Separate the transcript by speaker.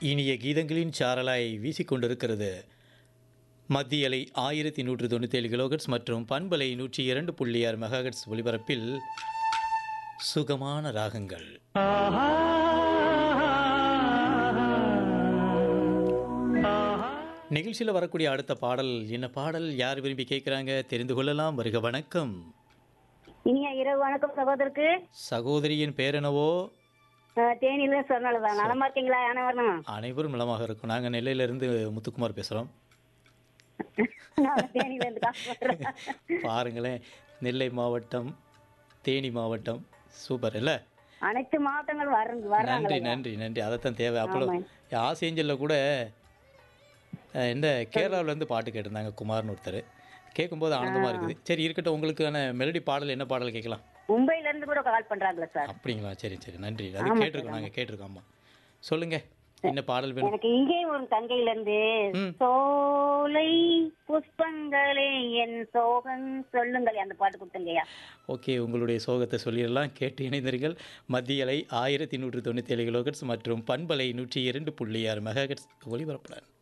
Speaker 1: இனிய கீதங்களின் சாரலாய் வீசிக்கொண்டிருக்கிறது மத்திய அலை ஆயிரத்தி நூற்று தொண்ணூத்தேழு கிலோகட்ஸ் மற்றும் பண்பலை நூற்றி இரண்டு புள்ளி ஆறு மெகாஹெட்ஸ் ஒலிபரப்பில் சுகமான ராகங்கள் நிகழ்ச்சியில் வரக்கூடிய அடுத்த பாடல் என்ன பாடல் யார் விரும்பி கேட்குறாங்க தெரிந்து கொள்ளலாம் வருக வணக்கம்
Speaker 2: இனிய இரவு வணக்கம் சகோதரருக்கு
Speaker 1: சகோதரியின் பேர் என்னவோ
Speaker 2: அஹ், தேனியில சொன்னாலதான் நலமா இருக்கீங்களா அனைவரும்
Speaker 1: அனைவரும் நலமாக இருக்கும் நாங்கள் நெல்லையிலிருந்து முத்துக்குமார் பேசுகிறோம்
Speaker 2: நான் தேனியில இருந்து காசு பண்றேன்.
Speaker 1: பாருங்களேன் நெல்லை மாவட்டம் தேனி மாவட்டம் சூப்பர் இல்லை
Speaker 2: அனைத்து மாவட்டங்கள் வர்ற
Speaker 1: நன்றி
Speaker 2: வர்றாங்க
Speaker 1: நன்றி நன்றி அதைத்தான் தேவை அப்போ
Speaker 2: ஆமா.
Speaker 1: ஆசேஞ்சலில் கூட அஹ், இந்த கேரளாவிலேருந்து பாட்டு கேட்டிருந்தாங்க குமார்னு ஒருத்தர் கேட்கும்போது ஆனந்தமாக இருக்குது சரி இருக்கட்டும் உங்களுக்கான மெலடி பாடல் என்ன பாடல் கேட்கலாம்
Speaker 2: மும்பைல இருந்து கூட கால் பண்றாங்களா சார்
Speaker 1: அப்படிங்களா சரி சரி நன்றி அது கேட்டிருக்கோம் நாங்கள் கேட்டிருக்கோம் ஆமாம் சொல்லுங்க என்ன பாடல் வேணும்
Speaker 2: எனக்கு இங்கே ஒரு தங்கையில இருந்து
Speaker 1: ம்.
Speaker 2: சோலை புஷ்பங்களே என் சோகம் சொல்லுங்கள் அந்த பாட்டு கொடுத்துங்கய்யா
Speaker 1: ஓகே உங்களுடைய சோகத்தை சொல்லிடலாம் கேட்டு இணைந்தீர்கள் மத்திய அலை ஆயிரத்தி நூற்று தொண்ணூற்றி ஏழு கிலோகட்ஸ் மற்றும் பண்பலை நூற்றி இரண்டு புள்ளி ஆறு மெகாஹெட்ஸ் ஒலிபரப்புடன்